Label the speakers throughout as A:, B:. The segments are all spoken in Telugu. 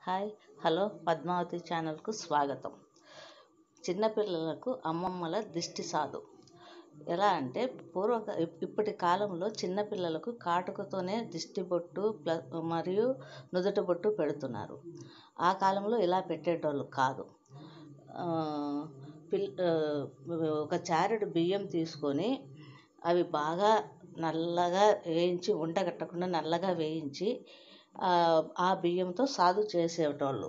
A: హాయ్ హలో పద్మావతి ఛానల్కు స్వాగతం చిన్నపిల్లలకు అమ్మమ్మల దిష్టి సాధు ఎలా అంటే పూర్వ ఇప్పటి కాలంలో చిన్నపిల్లలకు కాటుకతోనే దిష్టి బొట్టు ప్ల మరియు నుదుటి బొట్టు పెడుతున్నారు ఆ కాలంలో ఇలా పెట్టేటోళ్ళు కాదు ఆ, పిల్ ఆ, ఒక చారెడు బియ్యం తీసుకొని అవి బాగా నల్లగా వేయించి ఉండగట్టకుండా నల్లగా వేయించి ఆ, ఆ బియ్యంతో సాధు చేసేటోళ్ళు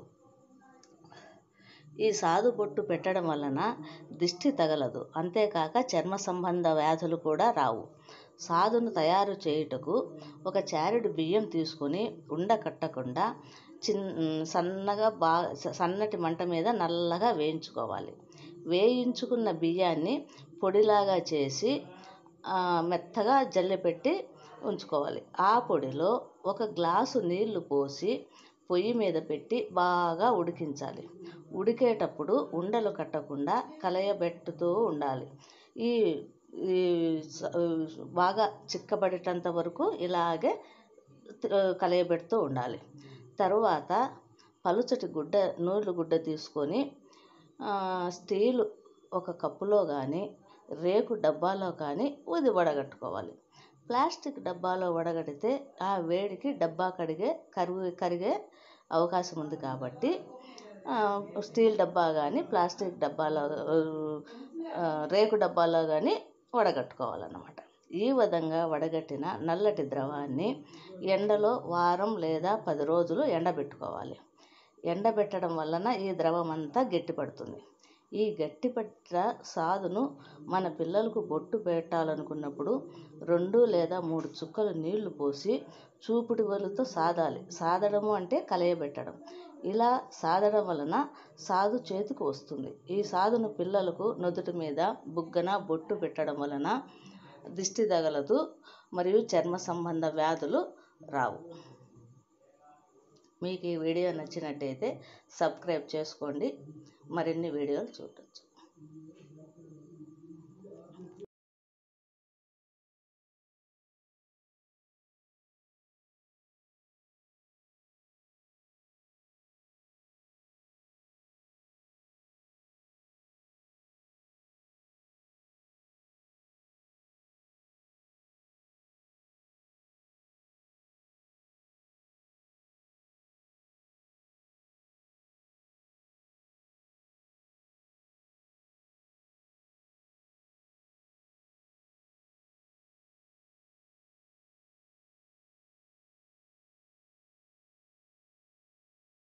A: ఈ సాధు బొట్టు పెట్టడం వలన దిష్టి తగలదు అంతేకాక చర్మ సంబంధ వ్యాధులు కూడా రావు సాధును తయారు చేయుటకు ఒక చారెడు బియ్యం తీసుకొని ఉండ కట్టకుండా చిన్ సన్నగా బా సన్నటి మంట మీద నల్లగా వేయించుకోవాలి వేయించుకున్న బియ్యాన్ని పొడిలాగా చేసి ఆ, మెత్తగా జల్లె పెట్టి ఉంచుకోవాలి ఆ పొడిలో ఒక గ్లాసు నీళ్లు పోసి పొయ్యి మీద పెట్టి బాగా ఉడికించాలి ఉడికేటప్పుడు ఉండలు కట్టకుండా కలయబెట్టుతూ ఉండాలి ఈ ఈ స- బాగా చిక్కబడేటంత వరకు ఇలాగే త- కలయబెడుతూ ఉండాలి తరువాత పలుచటి గుడ్డ నూలు గుడ్డ తీసుకొని ఆ, స్టీలు ఒక కప్పులో కానీ రేకు డబ్బాలో కానీ ఊది వడగట్టుకోవాలి ప్లాస్టిక్ డబ్బాలో వడగడితే ఆ వేడికి డబ్బా కడిగే కరుగు కరిగే అవకాశం ఉంది కాబట్టి ఆ, స్టీల్ డబ్బా కానీ ప్లాస్టిక్ డబ్బాలో ఆ, రేకు డబ్బాలో కానీ వడగట్టుకోవాలన్నమాట ఈ విధంగా వడగట్టిన నల్లటి ద్రవాన్ని ఎండలో వారం లేదా పది రోజులు ఎండబెట్టుకోవాలి ఎండబెట్టడం వలన ఈ ద్రవం అంతా గట్టిపడుతుంది ఈ గట్టిపట్ట సాదును మన పిల్లలకు బొట్టు పెట్టాలనుకున్నప్పుడు రెండు లేదా మూడు చుక్కలు నీళ్లు పోసి చూపుడు వలుతో సాదాలి సాదడము అంటే కలయబెట్టడం ఇలా సాదడం వలన సాదు చేతికి వస్తుంది ఈ సాదును పిల్లలకు నుదుటి మీద బుగ్గన బొట్టు పెట్టడం వలన దిష్టి తగలదు మరియు చర్మ సంబంధ వ్యాధులు రావు మీకు ఈ వీడియో నచ్చినట్టయితే సబ్స్క్రైబ్ చేసుకోండి మరిన్ని వీడియోలు చూడొచ్చు